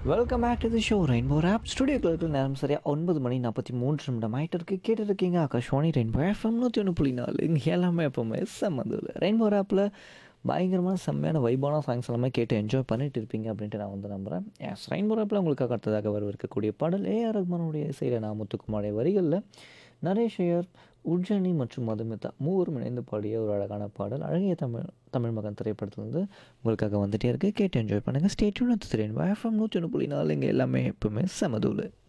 welcome back to the show rainbow ஆப் ஸ்டுடியோக்களுக்கு நேரம் சரியாக ஒன்பது மணி நாற்பத்தி மூன்று நிமிடம் ஆகிட்டு இருக்கு கேட்டுருக்கீங்க ஆகாஷ்வாணி ரெயின்போ எஃப்எம் நூற்றி ஒன்று புள்ளி நாலு இங்கே எல்லாமே எப்போவுமே செம்மது ரெயின்போ ஆப்பில் பயங்கரமான செம்மையான வைபான சாங்ஸ் எல்லாமே கேட்டு என்ஜாய் பண்ணிட்டு இருப்பீங்க அப்படின்ட்டு நான் வந்து நம்புகிறேன் எஸ் ரெயின்போ ஆப்பில் உங்களுக்கு அடுத்ததாக வரவிருக்கக்கூடிய பாடல் ஏஆர் ரஹ்மானுடைய இசையில் நான் முத்துக்குமாருடைய வரிகளில் நரேஷ் ஐயர் உஜ்ஜனி மற்றும் மதுமிதா மூவரும் இணைந்து பாடிய ஒரு அழகான பாடல் அழகிய தமிழ் தமிழ் மகன் திரைப்படத்தில் வந்து உங்களுக்காக வந்துட்டே இருக்கு கேட்டு என்ஜாய் பண்ணுங்கள் ஸ்டேட்யூன் திரையின் எஃப்எம் நூற்றி ஒன்று புள்ளி நாலு இங்கே எல்லாமே எப்பவுமே சமதூள்